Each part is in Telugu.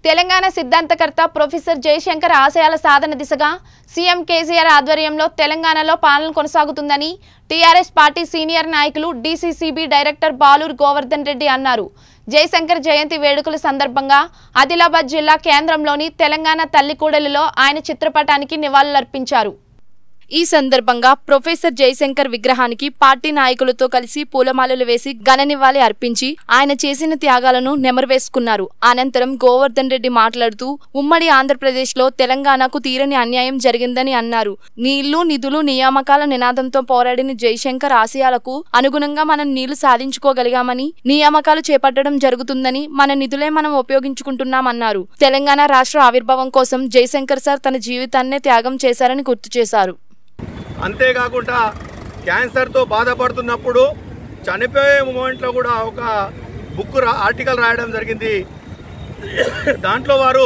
తెలంగాణ సిద్ధాంతకర్త ప్రొఫెసర్ జయశంకర్ ఆశయాల సాధన దిశగా సీఎం కేసీఆర్ ఆధ్వర్యంలో తెలంగాణలో పాలన కొనసాగుతుందని టీఆర్ఎస్ పార్టీ సీనియర్ నాయకులు డీసీసీబీ డైరెక్టర్ బాలూరు గోవర్ధన్ రెడ్డి అన్నారు జయశంకర్ జయంతి వేడుకల సందర్భంగా ఆదిలాబాద్ జిల్లా కేంద్రంలోని తెలంగాణ తల్లికూడలిలో ఆయన చిత్రపటానికి నివాళులర్పించారు ఈ సందర్భంగా ప్రొఫెసర్ జయశంకర్ విగ్రహానికి పార్టీ నాయకులతో కలిసి పూలమాలలు వేసి ఘన నివాళి అర్పించి ఆయన చేసిన త్యాగాలను నెమరువేసుకున్నారు అనంతరం గోవర్ధన్ రెడ్డి మాట్లాడుతూ ఉమ్మడి ఆంధ్రప్రదేశ్ లో తెలంగాణకు తీరని అన్యాయం జరిగిందని అన్నారు నీళ్లు నిధులు నియామకాల నినాదంతో పోరాడిన జయశంకర్ ఆశయాలకు అనుగుణంగా మనం నీళ్లు సాధించుకోగలిగామని నియామకాలు చేపట్టడం జరుగుతుందని మన నిధులే మనం ఉపయోగించుకుంటున్నామన్నారు తెలంగాణ రాష్ట్ర ఆవిర్భావం కోసం జయశంకర్ సార్ తన జీవితాన్నే త్యాగం చేశారని గుర్తు చేశారు అంతేకాకుండా క్యాన్సర్తో బాధపడుతున్నప్పుడు చనిపోయే మూమెంట్లో కూడా ఒక బుక్ రా ఆర్టికల్ రాయడం జరిగింది దాంట్లో వారు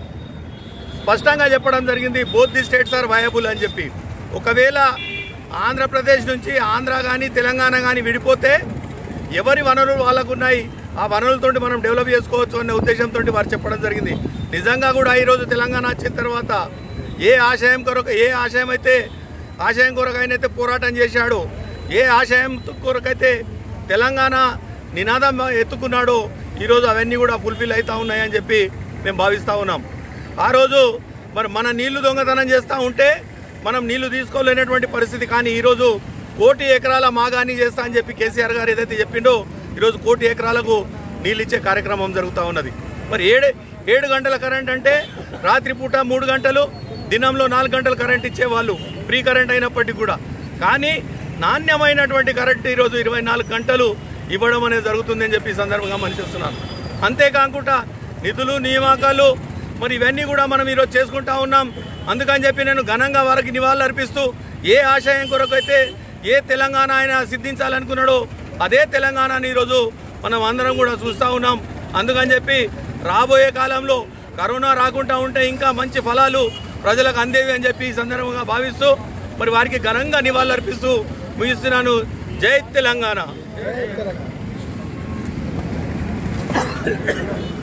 స్పష్టంగా చెప్పడం జరిగింది both the states are viable అని చెప్పి ఒకవేళ ఆంధ్రప్రదేశ్ నుంచి ఆంధ్ర కానీ తెలంగాణ కానీ విడిపోతే ఎవరి వనరులు వాళ్ళకు ఉన్నాయి ఆ వనరులతోటి మనం డెవలప్ చేసుకోవచ్చు అనే ఉద్దేశంతో వారు చెప్పడం జరిగింది నిజంగా కూడా ఈరోజు తెలంగాణ వచ్చిన తర్వాత ఏ ఆశయం కొరకు ఏ ఆశయం అయితే ఆశయం కొరకు ఆయన అయితే పోరాటం చేశాడు ఏ ఆశయం కొరకైతే తెలంగాణ నినాదం ఎత్తుకున్నాడో ఈరోజు అవన్నీ కూడా ఫుల్ఫిల్ అవుతా ఉన్నాయని చెప్పి మేము భావిస్తూ ఉన్నాం ఆ రోజు మరి మన నీళ్లు దొంగతనం చేస్తూ ఉంటే మనం నీళ్లు తీసుకోలేనటువంటి పరిస్థితి కానీ ఈరోజు కోటి ఎకరాల మాగాని చేస్తా అని చెప్పి కేసీఆర్ గారు ఏదైతే చెప్పిండో ఈరోజు కోటి ఎకరాలకు నీళ్ళు ఇచ్చే కార్యక్రమం జరుగుతూ ఉన్నది మరి ఏడు ఏడు గంటల కరెంట్ అంటే రాత్రిపూట మూడు గంటలు దినంలో నాలుగు గంటలు కరెంట్ ఇచ్చేవాళ్ళు ఫ్రీ కరెంట్ అయినప్పటికీ కూడా కానీ నాణ్యమైనటువంటి కరెంట్ ఈరోజు ఇరవై నాలుగు గంటలు ఇవ్వడం అనేది జరుగుతుందని చెప్పి ఈ సందర్భంగా మనిషిస్తున్నాను అంతేకాకుండా నిధులు నియామకాలు మరి ఇవన్నీ కూడా మనం ఈరోజు చేసుకుంటా ఉన్నాం అందుకని చెప్పి నేను ఘనంగా వారికి నివాళులు అర్పిస్తూ ఏ ఆశయం కొరకు అయితే ఏ తెలంగాణ ఆయన సిద్ధించాలనుకున్నాడో అదే తెలంగాణని ఈరోజు మనం అందరం కూడా చూస్తూ ఉన్నాం అందుకని చెప్పి రాబోయే కాలంలో కరోనా రాకుండా ఉంటే ఇంకా మంచి ఫలాలు ప్రజలకు అందేవి అని చెప్పి ఈ సందర్భంగా భావిస్తూ మరి వారికి ఘనంగా నివాళులు అర్పిస్తూ ముగిస్తున్నాను జై తెలంగాణ